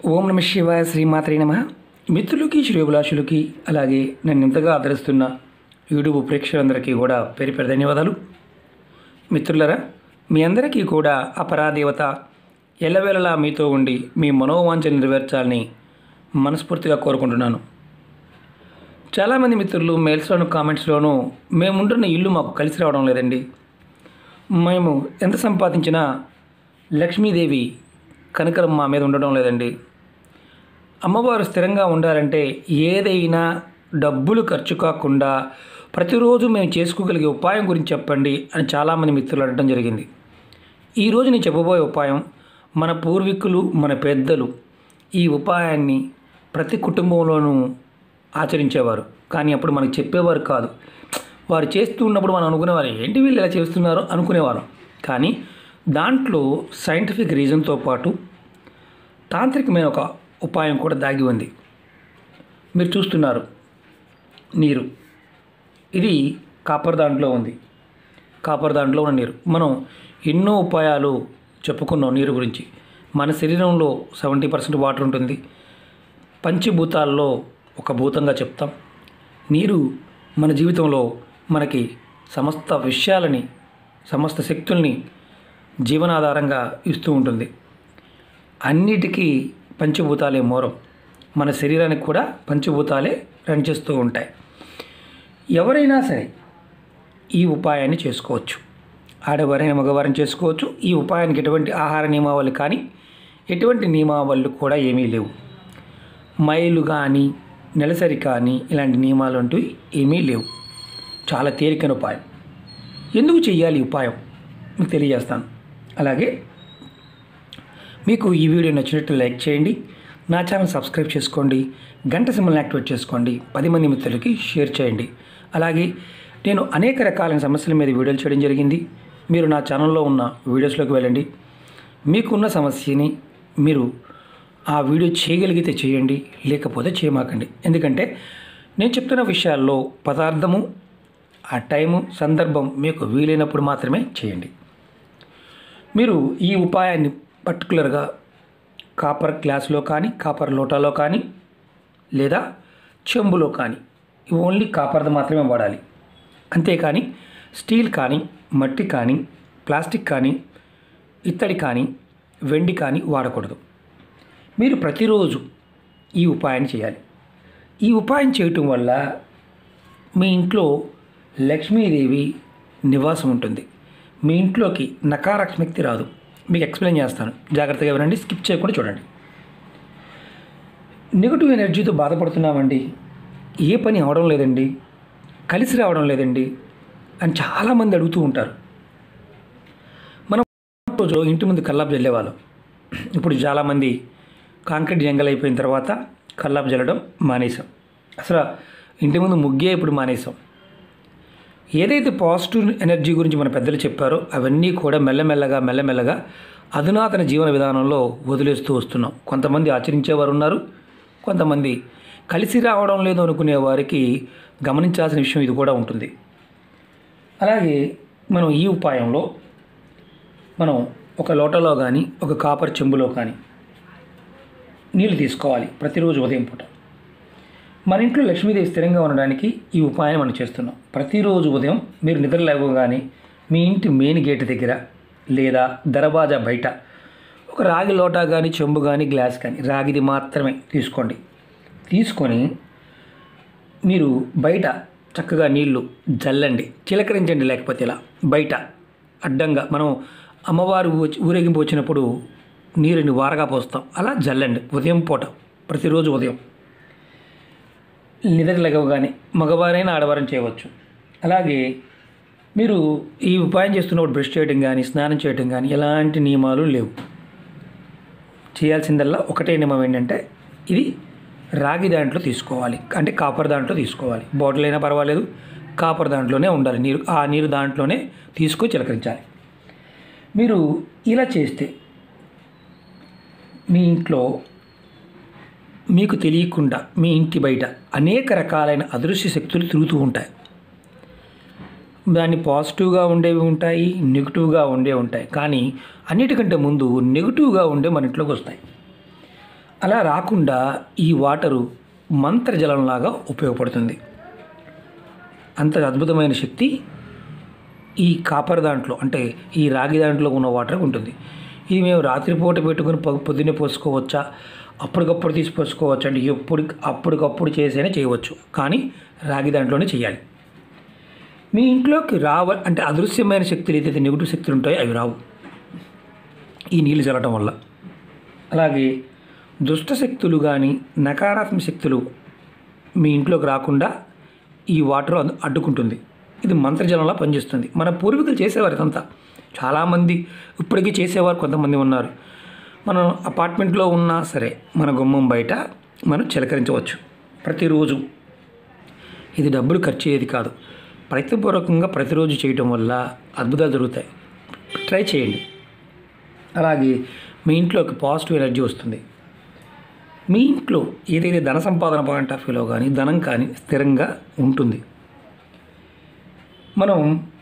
ఓం నమ శివాయ శ్రీమాత్రే నమ మిత్రులకి శ్రేయోభిలాషులకి అలాగే నన్ను ఇంతగా ఆదరిస్తున్న యూట్యూబ్ ప్రేక్షకులందరికీ కూడా పేరు పేరు ధన్యవాదాలు మిత్రులరా మీ అందరికీ కూడా అపరాదేవత ఎల్లవేళలా మీతో ఉండి మీ మనోవాంఛలు నెరవేర్చాలని మనస్ఫూర్తిగా కోరుకుంటున్నాను చాలామంది మిత్రులు మెయిల్స్లోను కామెంట్స్లోనూ మేముంటున్న ఇల్లు మాకు కలిసి రావడం లేదండి మేము ఎంత సంపాదించినా లక్ష్మీదేవి కనకరం మా మీద ఉండడం లేదండి అమ్మవారు స్థిరంగా ఉండాలంటే ఏదైనా డబ్బులు ఖర్చు కాకుండా ప్రతిరోజు మేము చేసుకోగలిగే ఉపాయం గురించి చెప్పండి అని చాలామంది మిత్రులు అడగడం జరిగింది ఈరోజు నేను చెప్పబోయే ఉపాయం మన పూర్వీకులు మన పెద్దలు ఈ ఉపాయాన్ని ప్రతి కుటుంబంలోనూ ఆచరించేవారు కానీ అప్పుడు మనకు చెప్పేవారు కాదు వారు చేస్తూ ఉన్నప్పుడు మనం అనుకునేవారు ఏంటి వీళ్ళు ఇలా చేస్తున్నారు అనుకునేవారు కానీ దాంట్లో సైంటిఫిక్ రీజన్తో పాటు తాంత్రికమైన ఒక ఉపాయం కూడా దాగి ఉంది మీరు చూస్తున్నారు నీరు ఇది కాపర్ దాంట్లో ఉంది కాపర్ దాంట్లో ఉన్న నీరు మనం ఎన్నో ఉపాయాలు చెప్పుకున్నాం నీరు గురించి మన శరీరంలో సెవెంటీ పర్సెంట్ వాటర్ ఉంటుంది పంచభూతాల్లో ఒక భూతంగా చెప్తాం నీరు మన జీవితంలో మనకి సమస్త విషయాలని సమస్త శక్తుల్ని జీవనాధారంగా ఇస్తూ ఉంటుంది అన్నిటికీ పంచభూతాలే మూలం మన శరీరానికి కూడా పంచభూతాలే రన్ చేస్తూ ఉంటాయి ఎవరైనా సరే ఈ ఉపాయాన్ని చేసుకోవచ్చు ఆడవారైన మగవారిని చేసుకోవచ్చు ఈ ఉపాయానికి ఎటువంటి ఆహార నియమావళి కానీ ఎటువంటి నియమావళి కూడా ఏమీ లేవు మైలు కానీ నెలసరి కానీ ఇలాంటి నియమాలు అంటూ ఏమీ లేవు చాలా తేలికైన ఉపాయం ఎందుకు చెయ్యాలి ఈ ఉపాయం మీకు తెలియజేస్తాను అలాగే మీకు ఈ వీడియో నచ్చినట్టు లైక్ చేయండి నా ఛానల్ సబ్స్క్రైబ్ చేసుకోండి గంట సింబల్ని యాక్టివేట్ చేసుకోండి పది మంది మిత్రులకి షేర్ చేయండి అలాగే నేను అనేక రకాలైన సమస్యల మీద వీడియోలు చేయడం జరిగింది మీరు నా ఛానల్లో ఉన్న వీడియోస్లోకి వెళ్ళండి మీకున్న సమస్యని మీరు ఆ వీడియో చేయగలిగితే చేయండి లేకపోతే చేయమాకండి ఎందుకంటే నేను చెప్తున్న విషయాల్లో పదార్థము ఆ టైము సందర్భం మీకు వీలైనప్పుడు మాత్రమే చేయండి మీరు ఈ ఉపాయాన్ని పర్టికులర్గా కాపర్ గ్లాసులో కానీ కాపర్ లోటాలో కానీ లేదా చెంబులో కానీ ఓన్లీ కాపర్ది మాత్రమే వాడాలి అంతేకాని స్టీల్ కానీ మట్టి కానీ ప్లాస్టిక్ కానీ ఇత్తడి కానీ వెండి కానీ వాడకూడదు మీరు ప్రతిరోజు ఈ ఉపాయాన్ని చేయాలి ఈ ఉపాయం చేయటం వల్ల మీ ఇంట్లో లక్ష్మీదేవి నివాసం ఉంటుంది మీ ఇంట్లోకి నకారాత్మక్తి రాదు మీకు ఎక్స్ప్లెయిన్ చేస్తాను జాగ్రత్తగా వినండి స్కిప్ చేయకుండా చూడండి నెగటివ్ ఎనర్జీతో బాధపడుతున్నామండి ఏ పని అవడం లేదండి కలిసి రావడం లేదండి అని చాలామంది అడుగుతూ ఉంటారు మనం రోజు ఇంటి ముందు కల్లాపు చల్లేవాళ్ళం ఇప్పుడు చాలామంది కాంక్రీట్ జంగల్ అయిపోయిన తర్వాత కల్లాపు చల్లడం మానేసాం అసలు ఇంటి ముందు ముగ్గే ఇప్పుడు మానేసాం ఏదైతే పాజిటివ్ ఎనర్జీ గురించి మన పెద్దలు చెప్పారో అవన్నీ కూడా మెల్లమెల్లగా మెల్లమెల్లగా అధునాతన జీవన విధానంలో వదిలేస్తూ వస్తున్నాం కొంతమంది ఆచరించేవారు ఉన్నారు కొంతమంది కలిసి రావడం లేదు అనుకునే వారికి గమనించాల్సిన విషయం ఇది కూడా ఉంటుంది అలాగే మనం ఈ ఉపాయంలో మనం ఒక లోటలో కానీ ఒక కాపర్ చెంబులో కానీ నీళ్ళు తీసుకోవాలి ప్రతిరోజు ఉదయం పూట మన ఇంట్లో లక్ష్మీదేవి స్థిరంగా ఉండడానికి ఈ ఉపాయం మనం చేస్తున్నాం ప్రతిరోజు ఉదయం మీరు నిద్ర లేవగానే మీ ఇంటి మెయిన్ గేట్ దగ్గర లేదా దరవాజా బయట ఒక రాగి లోటా కానీ చెంబు కానీ గ్లాస్ కానీ రాగిది మాత్రమే తీసుకోండి తీసుకొని మీరు బయట చక్కగా నీళ్లు జల్లండి చిలకరించండి లేకపోతే ఇలా బయట అడ్డంగా మనం అమ్మవారు వచ్చి ఊరేగింపు వచ్చినప్పుడు నీరుని వారగా పోస్తాం అలా జల్లండి ఉదయం పూట ప్రతిరోజు ఉదయం నిద్ర లేవగానే మగవారైనా ఆడవారం చేయవచ్చు అలాగే మీరు ఈ ఉపాయం చేస్తున్నప్పుడు బ్రష్ చేయడం కానీ స్నానం చేయడం కానీ ఎలాంటి నియమాలు లేవు చేయాల్సిందల్లా ఒకటే నియమం ఏంటంటే ఇది రాగి దాంట్లో తీసుకోవాలి అంటే కాపర్ దాంట్లో తీసుకోవాలి బాటిల్ అయినా పర్వాలేదు కాపర్ దాంట్లోనే ఉండాలి నీరు ఆ నీరు దాంట్లోనే తీసుకొని చిలకరించాలి మీరు ఇలా చేస్తే మీ ఇంట్లో మీకు తెలియకుండా మీ ఇంటి బయట అనేక రకాలైన అదృశ్య శక్తులు తిరుగుతూ ఉంటాయి దాన్ని పాజిటివ్గా ఉండేవి ఉంటాయి నెగిటివ్గా ఉండే ఉంటాయి కానీ అన్నిటికంటే ముందు నెగిటివ్గా ఉండే మన ఇంట్లోకి వస్తాయి అలా రాకుండా ఈ వాటరు మంత్రజలంలాగా ఉపయోగపడుతుంది అంత అద్భుతమైన శక్తి ఈ కాపర్ దాంట్లో అంటే ఈ రాగి దాంట్లో ఉన్న వాటర్ ఉంటుంది ఇది మేము రాత్రిపూట పెట్టుకుని పొ- పొద్దున్నే పోసుకోవచ్చా అప్పటికప్పుడు తీసి పోసుకోవచ్చా అంటే ఎప్పుడు అప్పటికప్పుడు చేసైనా చేయవచ్చు కానీ రాగి దాంట్లోనే చేయాలి మీ ఇంట్లోకి రావ అంటే అదృశ్యమైన శక్తులు ఏదైతే నెగిటివ్ శక్తులు ఉంటాయో అవి రావు ఈ నీళ్ళు చల్లటం వల్ల అలాగే దుష్ట శక్తులు కానీ నకారాత్మక శక్తులు మీ ఇంట్లోకి రాకుండా ఈ వాటర్ అడ్- అడ్డుకుంటుంది ఇది మంత్రజలంలా పనిచేస్తుంది మన పూర్వీకులు చేసేవారు ఇదంతా చాలామంది ఇప్పటికీ చేసేవారు కొంతమంది ఉన్నారు మనం అపార్ట్మెంట్లో ఉన్నా సరే మన గుమ్మం బయట మనం చిలకరించవచ్చు ప్రతిరోజు ఇది డబ్బులు ఖర్చు అయ్యేది కాదు ప్రయత్నపూర్వకంగా ప్రతిరోజు చేయటం వల్ల అద్భుతాలు జరుగుతాయి ట్రై చేయండి అలాగే మీ ఇంట్లోకి పాజిటివ్ ఎనర్జీ వస్తుంది మీ ఇంట్లో ఏదైతే ధన సంపాదన పాయింట్ ఆఫ్ వ్యూలో కానీ ధనం కానీ స్థిరంగా ఉంటుంది మనం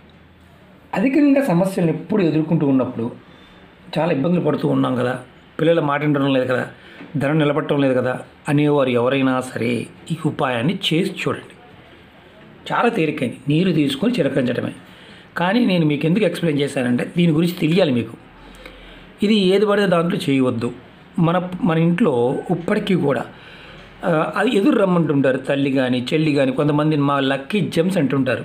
అధికంగా సమస్యలను ఎప్పుడు ఎదుర్కొంటూ ఉన్నప్పుడు చాలా ఇబ్బందులు పడుతూ ఉన్నాం కదా పిల్లల మాట వినడం లేదు కదా ధనం నిలబట్టడం లేదు కదా అనేవారు ఎవరైనా సరే ఈ ఉపాయాన్ని చేసి చూడండి చాలా తేలికైంది నీరు తీసుకొని చిలకరించడమే కానీ నేను మీకు ఎందుకు ఎక్స్ప్లెయిన్ చేశానంటే దీని గురించి తెలియాలి మీకు ఇది ఏది పడితే దాంట్లో చేయవద్దు మన మన ఇంట్లో ఇప్పటికీ కూడా ఆ, అది ఎదురు రమ్మంటుంటారు తల్లి కానీ చెల్లి కానీ కొంతమంది మా లక్కీ జెమ్స్ అంటుంటారు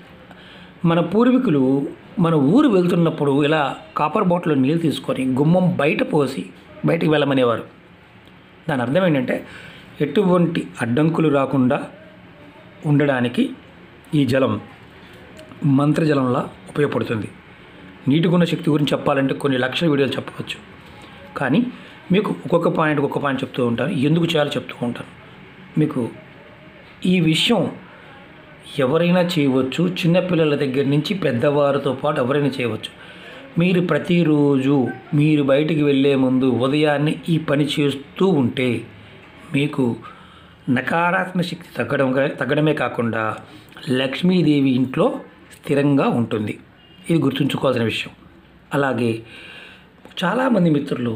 మన పూర్వీకులు మన ఊరు వెళ్తున్నప్పుడు ఇలా కాపర్ బాటిల్లో నీళ్ళు తీసుకొని గుమ్మం బయట పోసి బయటికి వెళ్ళమనేవారు దాని అర్థం ఏంటంటే ఎటువంటి అడ్డంకులు రాకుండా ఉండడానికి ఈ జలం మంత్రజలంలా ఉపయోగపడుతుంది నీటికున్న శక్తి గురించి చెప్పాలంటే కొన్ని లక్షల వీడియోలు చెప్పవచ్చు కానీ మీకు ఒక్కొక్క పాయింట్ ఒక్కొక్క పాయింట్ చెప్తూ ఉంటాను ఎందుకు చేయాలో చెప్తూ ఉంటాను మీకు ఈ విషయం ఎవరైనా చేయవచ్చు చిన్నపిల్లల దగ్గర నుంచి పెద్దవారితో పాటు ఎవరైనా చేయవచ్చు మీరు ప్రతిరోజు మీరు బయటికి వెళ్ళే ముందు ఉదయాన్నే ఈ పని చేస్తూ ఉంటే మీకు నకారాత్మక శక్తి తగ్గడం తగ్గడమే కాకుండా లక్ష్మీదేవి ఇంట్లో స్థిరంగా ఉంటుంది ఇది గుర్తుంచుకోవాల్సిన విషయం అలాగే చాలామంది మిత్రులు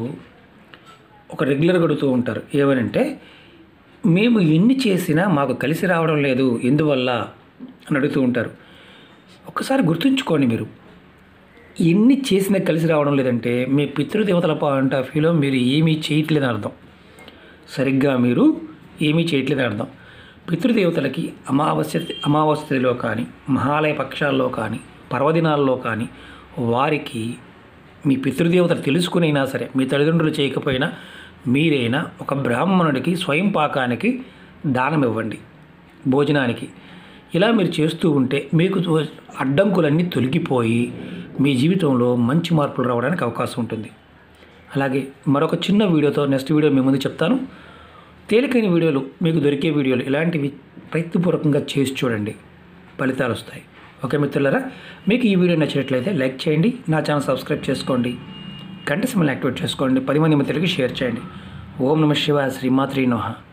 ఒక రెగ్యులర్గా అడుగుతూ ఉంటారు ఏమనంటే మేము ఎన్ని చేసినా మాకు కలిసి రావడం లేదు ఎందువల్ల అని అడుగుతూ ఉంటారు ఒక్కసారి గుర్తుంచుకోండి మీరు ఎన్ని చేసినా కలిసి రావడం లేదంటే మీ పితృదేవతల పాయింట్ ఆఫ్ వ్యూలో మీరు ఏమీ చేయట్లేదని అర్థం సరిగ్గా మీరు ఏమీ చేయట్లేదని అర్థం పితృదేవతలకి అమావాస్య అమావాస్య తిథిలో కానీ మహాలయ పక్షాల్లో కానీ పర్వదినాల్లో కానీ వారికి మీ పితృదేవతలు తెలుసుకునైనా సరే మీ తల్లిదండ్రులు చేయకపోయినా మీరైనా ఒక బ్రాహ్మణుడికి స్వయం పాకానికి దానం ఇవ్వండి భోజనానికి ఇలా మీరు చేస్తూ ఉంటే మీకు తో- అడ్డంకులన్నీ తొలగిపోయి మీ జీవితంలో మంచి మార్పులు రావడానికి అవకాశం ఉంటుంది అలాగే మరొక చిన్న వీడియోతో నెక్స్ట్ వీడియో మీ ముందు చెప్తాను తేలికైన వీడియోలు మీకు దొరికే వీడియోలు ఇలాంటివి ప్రయత్నపూర్వకంగా చేసి చూడండి ఫలితాలు వస్తాయి ఓకే మిత్రులారా మీకు ఈ వీడియో నచ్చినట్లయితే లైక్ చేయండి నా ఛానల్ సబ్స్క్రైబ్ చేసుకోండి గంట సమయం యాక్టివేట్ చేసుకోండి పది మంది మిత్రులకి షేర్ చేయండి ఓం నమ శివాయ శ్రీమాత్రి నోహ